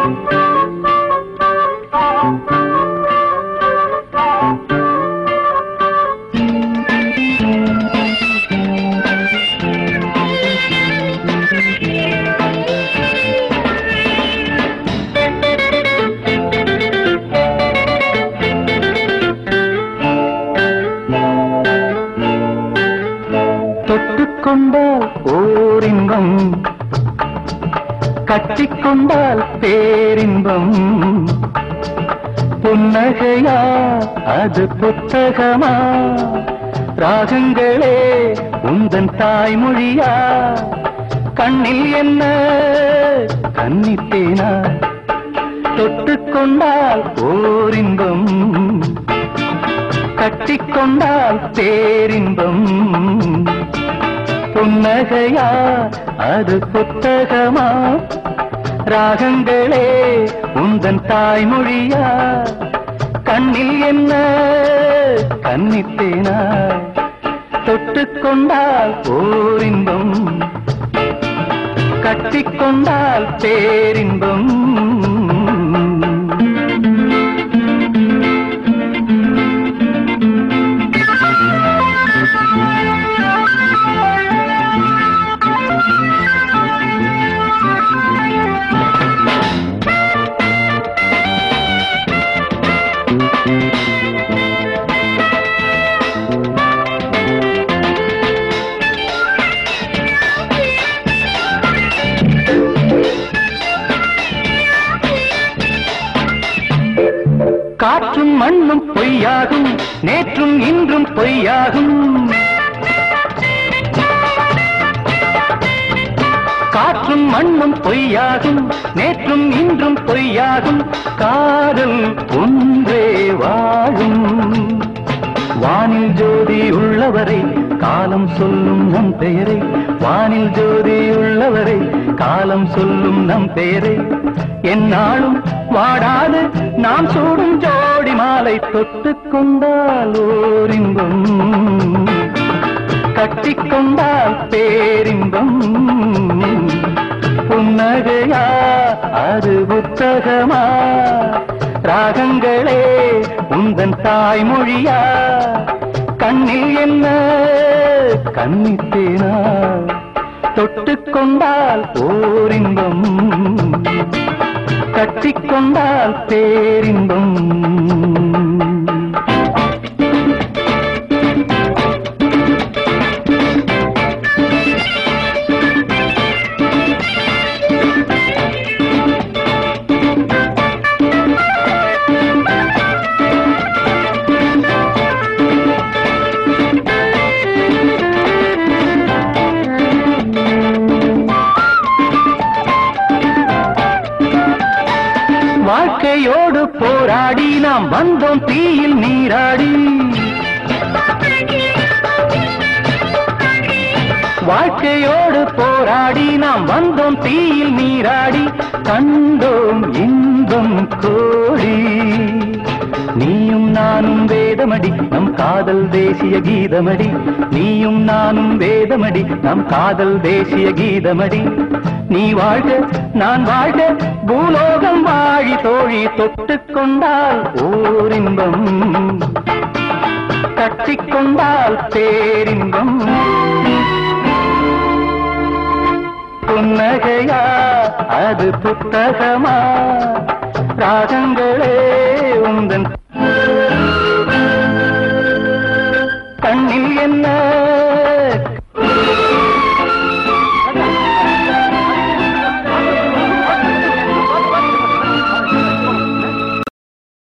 தொட்டுக்கொண்டால் ஓரின்பம் கட்டிக்கொண்டால் பேரின்பம் புன்னகையா அது புத்தகமா ராகங்களே உந்தன் தாய்மொழியா கண்ணில் என்ன கன்னித்தேனா தொட்டுக்கொண்டால் ஓரின்பம் கட்டிக்கொண்டால் பேரின்பம் புன்னகையா அது புத்தகமா ராகங்களே உந்தன் தாய்மொழியா கண்ணில் என்ன கன்னித்தேனா தொட்டுக்கொண்டால் ஓரின்பம் கட்டிக்கொண்டால் பேரின்பம் காற்றும் மண்ணும் பொய்யாகும் நேற்றும் இன்றும் பொய்யாகும் காற்றும் மண்ணும் பொய்யாகும் நேற்றும் இன்றும் பொய்யாகும் காதல் ஒன்றே வாழும் வானில் ஜோதி உள்ளவரை காலம் சொல்லும் நம் பெயரை வானில் ஜோதி உள்ளவரை காலம் சொல்லும் நம் பெயரை என்னாலும் வாடாது நாம் சூடும் ஜோடி மாலை தொட்டுக் கொண்டால் ஓரின்பம் கட்டிக்கொண்டால் பேரின்பம் புன்னகையா அது புத்தகமா ராகங்களே உந்தன் தாய்மொழியா கண்ணில் என்ன கன்னித்தேனா தொட்டுக்கொண்டால் ஓரின்பம் கட்டிக்கொண்டால் பேரின்பம் வாழ்க்கையோடு போராடி நாம் வந்தோம் தீயில் நீராடி வாழ்க்கையோடு போராடி நாம் வந்தோம் தீயில் நீராடி கண்டோம் இன்பம் கோடி நீயும் நானும் வேதமடி நம் காதல் தேசிய கீதமடி நீயும் நானும் வேதமடி நம் காதல் தேசிய கீதமடி நீ வாழ்க நான் வாழ்க பூலோகம் வாழி தோழி தொட்டுக் கொண்டால் ஓரின்பம் கட்டிக்கொண்டால் பேரின்பம் புன்னகையா அது புத்தகமா ராகங்களே உந்தன் கண்ணில் என்ன